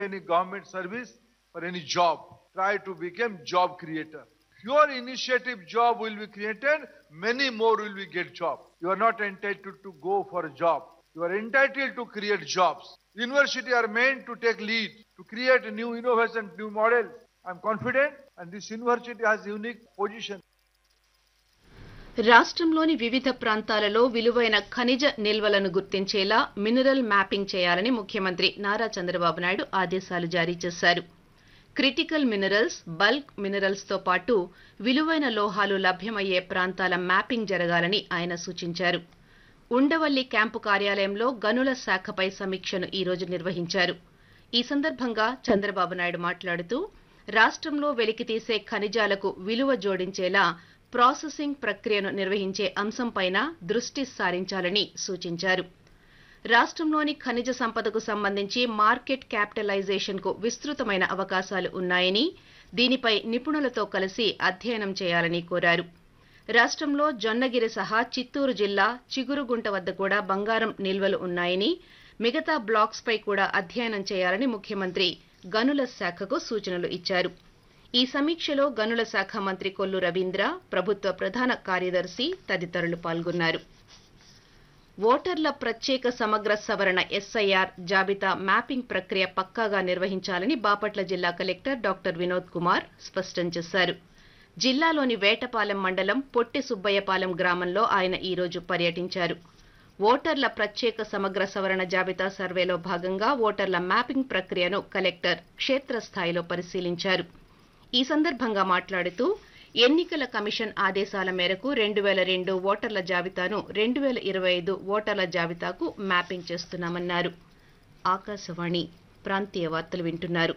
any government service or any job. Try to become job creator. Your initiative job will be created, many more will be get job. You are not entitled to go for a job. You are entitled to create jobs. University are meant to take lead, to create new innovation, new models. I'm confident and this university has unique position. రాష్ట్రంలోని వివిధ ప్రాంతాలలో విలువైన ఖనిజ నిల్వలను గుర్తించేలా mineral mapping చేయాలని ముఖ్యమంత్రి నారా చంద్రబాబు నాయుడు ఆదేశాలు జారీ చేశారు క్రిటికల్ మినరల్స్ బల్క్ మినరల్స్ తో పాటు విలువైన లోహాలు లభ్యమయ్యే ప్రాంతాల మ్యాపింగ్ జరగాలని ఆయన సూచించారు ఉండవల్లి క్యాంపు కార్యాలయంలో గనుల శాఖపై సమీక్షను ఈ రోజు నిర్వహించారు ఈ సందర్భంగా చంద్రబాబు నాయుడు మాట్లాడుతూ రాష్ట్రంలో వెలికితీసే ఖనిజాలకు విలువ జోడించేలా ప్రాసెసింగ్ ప్రక్రియను నిర్వహించే అంశంపైన దృష్టి సారించాలని సూచించారు రాష్ట్రంలోని ఖనిజ సంపదకు సంబంధించి మార్కెట్ క్యాపిటలైజేషన్ కు విస్తృతమైన అవకాశాలు ఉన్నాయని దీనిపై నిపుణులతో కలిసి అధ్యయనం చేయాలని కోరారు రాష్ట్రంలో జొన్నగిరి సహా చిత్తూరు జిల్లా చిగురుగుంట వద్ద కూడా బంగారం నిల్వలు ఉన్నాయని మిగతా బ్లాక్స్ పై కూడా అధ్యయనం చేయాలని ముఖ్యమంత్రి గనుల శాఖకు సూచనలు ఇచ్చారు ఈ సమీక్షలో గనుల శాఖ మంత్రి కొల్లు రవీంద్ర ప్రభుత్వ ప్రధాన కార్యదర్శి తదితరులు పాల్గొన్నారు ఓటర్ల ప్రత్యేక సమగ్ర సవరణ ఎస్ఐఆర్ జాబితా మ్యాపింగ్ ప్రక్రియ పక్కాగా నిర్వహించాలని బాపట్ల జిల్లా కలెక్టర్ డాక్టర్ వినోద్ కుమార్ స్పష్టం చేశారు జిల్లాలోని వేటపాలెం మండలం పొట్టి సుబ్బయ్యపాలెం గ్రామంలో ఆయన ఈ రోజు పర్యటించారు ఓటర్ల ప్రత్యేక సమగ్ర సవరణ జాబితా సర్వేలో భాగంగా ఓటర్ల మ్యాపింగ్ ప్రక్రియను కలెక్టర్ క్షేత్రస్థాయిలో పరిశీలించారు ఈ సందర్భంగా మాట్లాడుతూ ఎన్నికల కమిషన్ ఆదేశాల మేరకు రెండు వేల రెండు ఓటర్ల జాబితాను రెండు వేల ఇరవై ఐదు ఓటర్ల జాబితాకు మ్యాపింగ్ చేస్తున్నామన్నారు ఆకాశవాణి ప్రాంతీయ వార్తలు వింటున్నారు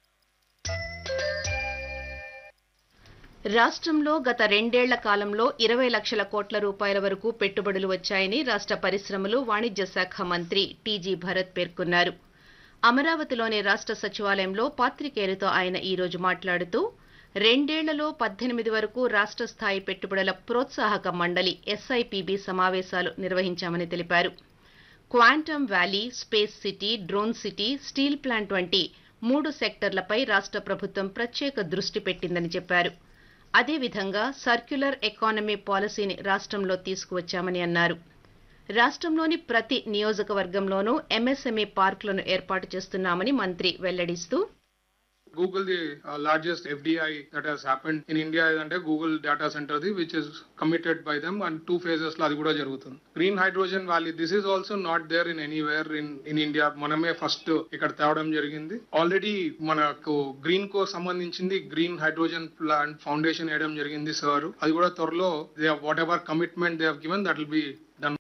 రాష్ట్రంలో గత రెండేళ్ల కాలంలో ఇరవై లక్షల కోట్ల రూపాయల వరకు పెట్టుబడులు వచ్చాయని రాష్ట్ర పరిశ్రమలు వాణిజ్య శాఖ మంత్రి టీజీ భరత్ పేర్కొన్నారు అమరావతిలోని రాష్ట్ర సచివాలయంలో పాత్రికేయులతో ఆయన ఈ రోజు మాట్లాడుతూ రెండేళ్లలో పద్దెనిమిది వరకు రాష్ట్ర స్థాయి పెట్టుబడుల ప్రోత్సాహక మండలి ఎస్ఐపిబి సమావేశాలు నిర్వహించామని తెలిపారు quantum valley space city drone city steel plant వంటి మూడు సెక్టర్లపై రాష్ట్ర ప్రభుత్వం ప్రత్యేక దృష్టి పెట్టిందని చెప్పారు అదేవిధంగా సర్క్యులర్ ఎకానమీ పాలసీని రాష్ట్రంలో తీసుకువచ్చామని అన్నారు రాష్ట్రంలోని ప్రతి నియోజకవర్గంలోనూ ఎంఎస్ఎంఈ పార్కులను ఏర్పాటు చేస్తున్నామని మంత్రి వెల్లడిస్తూ Google, the uh, largest FDI that has happened in India అంటే Google data centre the which is committed by them and two phases లో అది కూడా జరుగుతుంది green hydrogen valley this is also not there in anywhere in in India మనమే first ఇక్కడ తేవడం జరిగింది already మనకు గ్రీన్ కో సంబంధించింది గ్రీన్ హైడ్రోజన్ ప్లాంట్ ఫౌండేషన్ వేయడం జరిగింది సార్ అది కూడా త్వరలో they whatever commitment they have given that will be done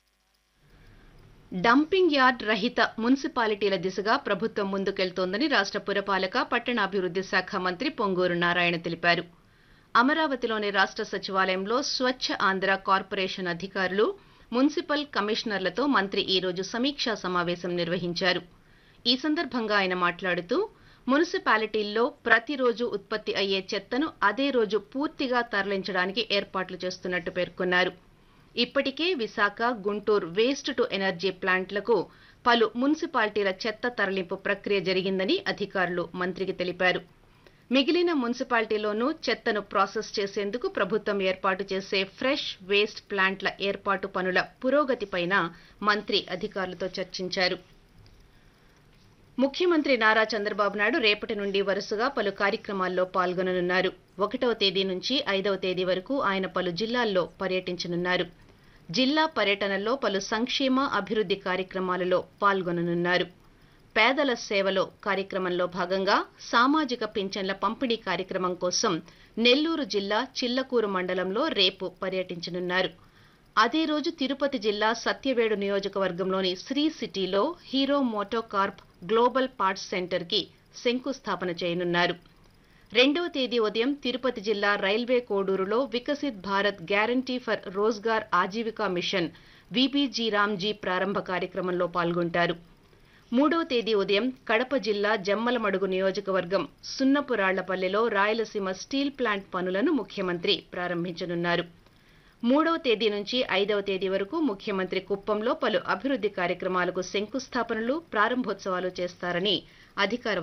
dumping yard రహిత మున్సిపాలిటీల దిశగా ప్రభుత్వం ముందుకెళ్తోందని రాష్ట్ర పురపాలక పట్టణాభివృద్ధి శాఖ మంత్రి పొంగూరు నారాయణ తెలిపారు అమరావతిలోని రాష్ట్ర సచివాలయంలో స్వచ్ఛ ఆంధ్ర కార్పొరేషన్ అధికారులు మున్సిపల్ కమిషనర్లతో మంత్రి ఈ రోజు సమీక్షా సమావేశం నిర్వహించారు ఈ సందర్భంగా ఆయన మాట్లాడుతూ మున్సిపాలిటీల్లో ప్రతిరోజు ఉత్పత్తి అయ్యే చెత్తను అదే రోజు పూర్తిగా తరలించడానికి ఏర్పాట్లు చేస్తున్నట్టు పేర్కొన్నారు ఇప్పటికే Visakha Guntur waste to energy ప్లాంట్లకు పలు మున్సిపాలిటీల చెత్త తరలింపు ప్రక్రియ జరిగిందని అధికారులు మంత్రికి తెలిపారు మిగిలిన మున్సిపాలిటీలోనూ చెత్తను ప్రాసెస్ చేసేందుకు ప్రభుత్వం ఏర్పాటు చేసే ఫ్రెష్ వేస్ట్ ప్లాంట్ల ఏర్పాటు పనుల పురోగతిపైన మంత్రి అధికారులతో చర్చించారు ముఖ్యమంత్రి నారా చంద్రబాబు నాయుడు రేపటి నుండి వరుసగా పలు కార్యక్రమాల్లో పాల్గొననున్నారు ఒకటవ తేదీ నుంచి ఐదవ తేదీ వరకు ఆయన పలు జిల్లాల్లో పర్యటించనున్నారు జిల్లా పర్యటనలో పలు సంక్షేమ అభివృద్ధి కార్యక్రమాలలో పాల్గొననున్నారు పేదల సేవలో కార్యక్రమంలో భాగంగా సామాజిక పింఛన్ల పంపిణీ కార్యక్రమం కోసం నెల్లూరు జిల్లా చిల్లకూరు మండలంలో రేపు పర్యటించనున్నారు అదే రోజు తిరుపతి జిల్లా సత్యవేడు నియోజకవర్గంలోని శ్రీ సిటీలో Hero MotoCorp global parts centre కి శంకుస్థాపన చేయనున్నారు రెండవ తేదీ ఉదయం తిరుపతి జిల్లా రైల్వే కోడూరులో Viksit Bharat guarantee for Rozgar Ajeevika mission VBG Ramji ప్రారంభ కార్యక్రమంలో పాల్గొంటారు మూడవ తేదీ ఉదయం కడప జిల్లా జమ్మలమడుగు నియోజకవర్గం సున్నపురాళ్లపల్లెలో రాయలసీమ స్టీల్ ప్లాంట్ పనులను ముఖ్యమంత్రి ప్రారంభించనున్నారు మూడవ తేదీ నుంచి ఐదవ తేదీ వరకు ముఖ్యమంత్రి కుప్పంలో పలు అభివృద్ది కార్యక్రమాలకు శంకుస్థాపనలు ప్రారంభోత్సవాలు చేస్తారని అధికార